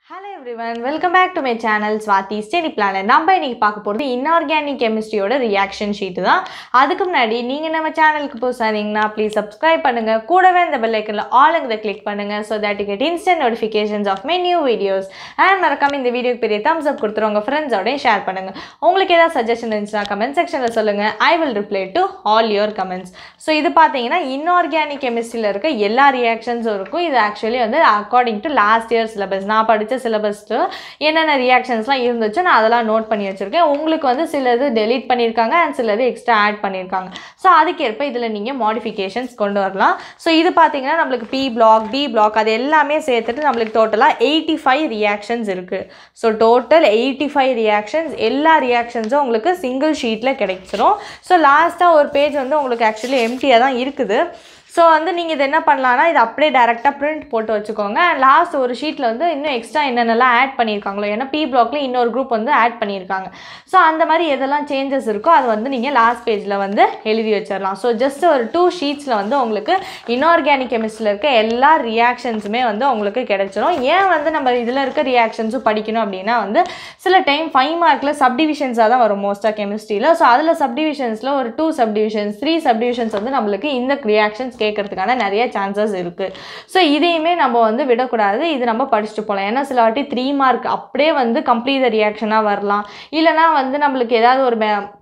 hello everyone welcome back to my channel Swathi study planet நம்ம இன்னைக்கு பார்க்க போகிறது இன்ஆர்கானிக் கெமிஸ்ட்ரியோட ரியாக்ஷன் ஷீட்டு தான் அதுக்கு முன்னாடி நீங்கள் நம்ம சேனலுக்கு புதுசாக இருந்தீங்கன்னா ப்ளீஸ் சப்ஸ்கிரைப் பண்ணுங்கள் கூடவே இந்த பெல் ஐக்கனில் ஆளுங்கிறத கிளிக் பண்ணுங்கள் so that get instant notifications of my new videos and மறக்காம இந்த வீடியோக்கு பெரிய தம்ஸ் அப் கொடுத்துரு உங்கள் ஃப்ரெண்ட்ஸோடய ஷேர் பண்ணுங்கள் உங்களுக்கு ஏதாவது சஜஷன் இருந்துச்சுன்னா கமெண்ட் செக்ஷனில் சொல்லுங்கள் I will reply to all your comments so இது பார்த்தீங்கன்னா இன்ஆர்கானிக் கெமிஸ்ட்ரியில் இருக்க எல்லா ரியாக்ஷன்ஸும் இருக்கும் இது ஆக்சுவலி வந்து according to last year syllabus நான் படித்த சிலபஸ்ட்டு என்னென்ன ரியாக்ஷன்ஸ்லாம் இருந்துச்சோ நான் அதெல்லாம் நோட் பண்ணி வச்சுருக்கேன் உங்களுக்கு வந்து சில இது டெலீட் பண்ணியிருக்காங்க அண்ட் சில இது எக்ஸ்ட்ரா ஆட் பண்ணியிருக்காங்க ஸோ அதுக்கேற்ப இதில் நீங்கள் மாடிஃபிகேஷன்ஸ் கொண்டு வரலாம் ஸோ இது பார்த்தீங்கன்னா நம்மளுக்கு பி பிளாக் டி பிளாக் அது எல்லாமே சேர்த்துட்டு நம்மளுக்கு டோட்டலாக எயிட்டி ஃபைவ் ரியாக்ஷன்ஸ் இருக்குது so total eighty five reactions எல்லா ரியாக்ஷன்ஸும் உங்களுக்கு சிங்கிள் ஷீட்டில் கிடைச்சிரும் ஸோ லாஸ்ட்டாக ஒரு பேஜ் வந்து உங்களுக்கு ஆக்சுவலி எம்டியாக தான் இருக்குது ஸோ வந்து நீங்கள் இது என்ன பண்ணலான்னா இது அப்படியே டேரெக்டாக பிரிண்ட் போட்டு வச்சுக்கோங்க லாஸ்ட் ஒரு ஷீட்டில் வந்து இன்னும் எக்ஸ்ட்ரா என்னென்னலாம் ஆட் பண்ணியிருக்காங்களோ ஏன்னா பி பிளாக்ல இன்னொரு குரூப் வந்து ஆட் பண்ணியிருக்காங்க ஸோ அந்த மாதிரி எதெல்லாம் சேஞ்சஸ் இருக்கோ அது வந்து நீங்கள் லாஸ்ட் பேஜில் வந்து எழுதி வச்சிடலாம் ஸோ ஜஸ்ட் ஒரு டூ ஷீட்ஸில் வந்து உங்களுக்கு இன்ஆர்கானிக் கெமிஸ்ட்ரியில் இருக்க எல்லா ரியாக்ஷன்ஸுமே வந்து உங்களுக்கு கிடைச்சிரும் ஏன் வந்து நம்ம இதில் இருக்க ரியாக்ஷன்ஸும் படிக்கணும் அப்படின்னா வந்து சில டைம் ஃபைவ் மார்க்கில் சப்டிவிஷன்ஸாக தான் வரும் மோஸ்ட்டாக கெமிஸ்ட்ரியில் ஸோ அதில் சப்டிவிஷன்ஸில் ஒரு டூ சப்டிவிஷன்ஸ் த்ரீ சப்டிவிஷன்ஸ் வந்து நம்மளுக்கு இந்த ரியாக்ஷன்ஸ் கேட்கறதுக்கான நிறைய சான்சஸ் இருக்குது ஸோ இதையுமே நம்ம வந்து விடக்கூடாது இது நம்ம படிச்சுட்டு போகலாம் ஏன்னா சில வாட்டி த்ரீ மார்க் அப்படியே வந்து கம்ப்ளீட் ரியாக்ஷனாக வரலாம் இல்லைனா வந்து நம்மளுக்கு ஏதாவது ஒரு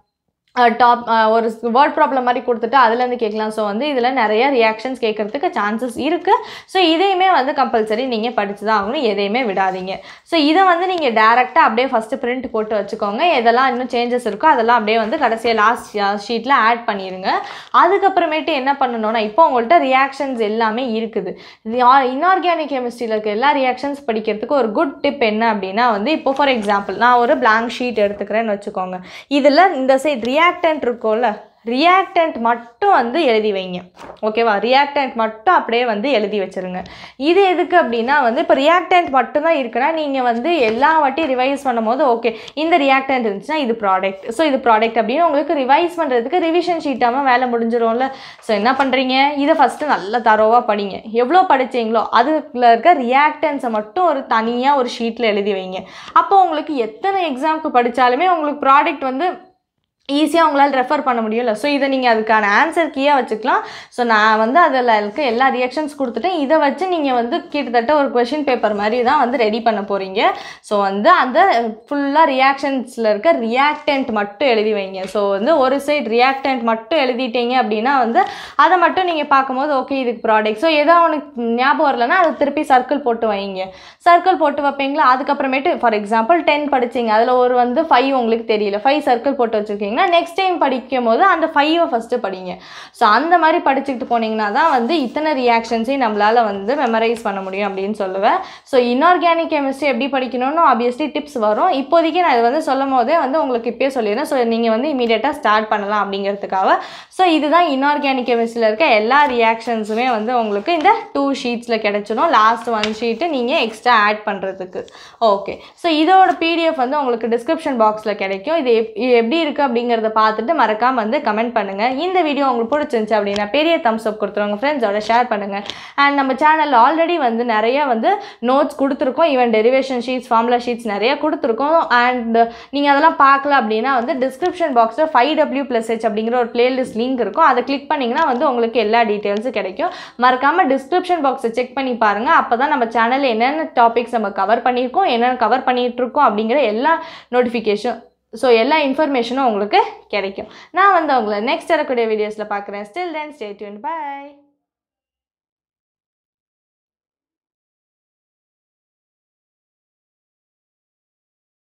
டாப் ஒரு வேர்ட் ப்ராப்ளம் மாதிரி கொடுத்துட்டு அதுலேருந்து கேட்கலாம் ஸோ வந்து இதில் நிறைய ரியாக்ஷன்ஸ் கேட்கறதுக்கு சான்சஸ் இருக்குது ஸோ இதையுமே வந்து கம்பல்சரி நீங்கள் படித்து தான் ஆகணும் எதையுமே விடாதீங்க ஸோ இதை வந்து நீங்கள் டேரெக்டாக அப்படியே ஃபஸ்ட்டு பிரிண்ட் போட்டு வச்சுக்கோங்க எதெல்லாம் இன்னும் சேஞ்சஸ் இருக்கோ அதெல்லாம் அப்படியே வந்து கடைசியாக லாஸ்ட் ஷீட்டில் ஆட் பண்ணிடுங்க அதுக்கப்புறமேட்டு என்ன பண்ணணும்னா இப்போ உங்கள்கிட்ட ரியாக்ஷன்ஸ் எல்லாமே இருக்குது இன்ஆர்கானிக் கெமிஸ்ட்ரியில் இருக்க எல்லா ரியாக்ஷன்ஸ் படிக்கிறதுக்கு ஒரு குட் டிப் என்ன அப்படின்னா வந்து இப்போ ஃபார் எக்ஸாம்பிள் நான் ஒரு பிளாங்க் ஷீட் எடுத்துக்கிறேன்னு வச்சுக்கோங்க இதில் இந்த சைட் ரியாக்டன்ட் இருக்கும்ல ரியாக்டன்ட் மட்டும் வந்து எழுதி வைங்க ஓகேவா ரியாக்டன்ட் மட்டும் அப்படியே வந்து எழுதி வச்சுருங்க இது எதுக்கு அப்படின்னா வந்து இப்போ ரியாக்டன்ட் மட்டும்தான் இருக்குன்னா நீங்கள் வந்து எல்லா வாட்டியும் ரிவைஸ் பண்ணும்போது ஓகே இந்த ரியாக்டன்ட் இருந்துச்சுன்னா இது ப்ராடக்ட் ஸோ இது ப்ராடக்ட் அப்படின்னு உங்களுக்கு ரிவைஸ் பண்ணுறதுக்கு ரிவிஷன் ஷீட்டாமல் வேலை முடிஞ்சிரும்ல ஸோ என்ன பண்ணுறீங்க இதை ஃபஸ்ட்டு நல்லா தரோவாக படிங்க எவ்வளோ படிச்சீங்களோ அதுல இருக்க ரியாக்டன்ஸை மட்டும் ஒரு தனியாக ஒரு ஷீட்டில் எழுதி வைங்க அப்போ உங்களுக்கு எத்தனை எக்ஸாமுக்கு படித்தாலுமே உங்களுக்கு ப்ராடக்ட் வந்து ஈஸியாக உங்களால் ரெஃபர் பண்ண முடியல ஸோ இதை நீங்கள் அதுக்கான ஆன்சர் கீயாக வச்சுக்கலாம் ஸோ நான் வந்து அதில் இருக்க எல்லா ரியாக்ஷன்ஸ் கொடுத்துட்டேன் இதை வச்சு நீங்கள் வந்து கிட்டத்தட்ட ஒரு கொஷின் பேப்பர் மாதிரி தான் வந்து ரெடி பண்ண போகிறீங்க ஸோ வந்து அந்த ஃபுல்லாக ரியாக்ஷன்ஸில் இருக்க ரியாக்டன்ட் மட்டும் எழுதி வைங்க ஸோ வந்து ஒரு சைடு ரியாக்டன்ட் மட்டும் எழுதிட்டீங்க அப்படின்னா வந்து அதை மட்டும் நீங்கள் பார்க்கும்போது ஓகே இதுக்கு ப்ராடக்ட் ஸோ எதோ உனக்கு ஞாபகம் வரலன்னா அதை திருப்பி சர்க்கிள் போட்டு வைங்க சர்க்கிள் போட்டு வைப்பீங்களா அதுக்கப்புறமேட்டு ஃபார் எக்ஸாம்பிள் டென் படிச்சிங்க அதில் ஒரு வந்து ஃபைவ் உங்களுக்கு தெரியல ஃபைவ் சர்க்கிள் போட்டு வச்சுருக்கீங்க படிக்கிறீங்கன்னா நெக்ஸ்ட் டைம் படிக்கும் போது அந்த ஃபைவை ஃபஸ்ட்டு படிங்க ஸோ அந்த மாதிரி படிச்சுக்கிட்டு போனீங்கன்னா தான் வந்து இத்தனை ரியாக்ஷன்ஸையும் நம்மளால் வந்து மெமரைஸ் பண்ண முடியும் அப்படின்னு சொல்லுவேன் ஸோ இன்ஆர்கானிக் கெமிஸ்ட்ரி எப்படி படிக்கணும்னு ஆப்வியஸ்லி டிப்ஸ் வரும் இப்போதைக்கு நான் இது வந்து சொல்லும் போதே வந்து உங்களுக்கு இப்போயே சொல்லிடுறேன் ஸோ நீங்கள் வந்து இமீடியட்டாக ஸ்டார்ட் பண்ணலாம் அப்படிங்கிறதுக்காக ஸோ இதுதான் இன்ஆர்கானிக் கெமிஸ்ட்ரியில் இருக்க எல்லா ரியாக்ஷன்ஸுமே வந்து உங்களுக்கு இந்த டூ ஷீட்ஸில் கிடச்சிடும் லாஸ்ட் ஒன் ஷீட்டு நீங்கள் எக்ஸ்ட்ரா ஆட் பண்ணுறதுக்கு ஓகே ஸோ இதோட பிடிஎஃப் வந்து உங்களுக்கு டிஸ்கிரிப்ஷன் பாக்ஸில் கிடைக்கும் இது எப்படி இருக்குது அப்படி அப்படிங்கிறத பார்த்துட்டு மறக்காமல் வந்து கமெண்ட் பண்ணுங்கள் இந்த வீடியோ உங்களுக்கு பிடிச்சிருந்துச்சு அப்படின்னா பெரிய தம்ஸ் அப் கொடுத்துருவாங்க ஃப்ரெண்ட்ஸோட ஷேர் பண்ணுங்கள் அண்ட் நம்ம சேனலில் ஆல்ரெடி வந்து நிறைய வந்து நோட்ஸ் கொடுத்துருக்கோம் even derivation sheets formula sheets நிறைய கொடுத்துருக்கோம் அண்ட் நீங்கள் அதெல்லாம் பார்க்கல அப்படின்னா வந்து டிஸ்கிரிப்ஷன் பாக்ஸில் ஃபைவ் டபிள்யூ ப்ளஸ் ஹெச் அப்படிங்கிற ஒரு பிளேலிஸ்ட் லிங்க் இருக்கும் அதை கிளிக் பண்ணிங்கன்னா வந்து உங்களுக்கு எல்லா டீட்டெயில்ஸும் கிடைக்கும் மறக்காமல் டிஸ்கிரிப்ஷன் பாக்ஸை செக் பண்ணி பாருங்கள் அப்போ தான் நம்ம சேனலில் என்னென்ன டாபிக்ஸ் நம்ம கவர் பண்ணியிருக்கோம் என்னென்ன கவர் பண்ணிகிட்ருக்கோம் அப்படிங்கிற எல்லா நோட்டிஃபிகேஷன் ஸோ எல்லா இன்ஃபர்மேஷனும் உங்களுக்கு கிடைக்கும் நான் வந்து உங்களை நெக்ஸ்ட் வரக்கூடிய வீடியோஸில் பார்க்குறேன் still then stay tuned by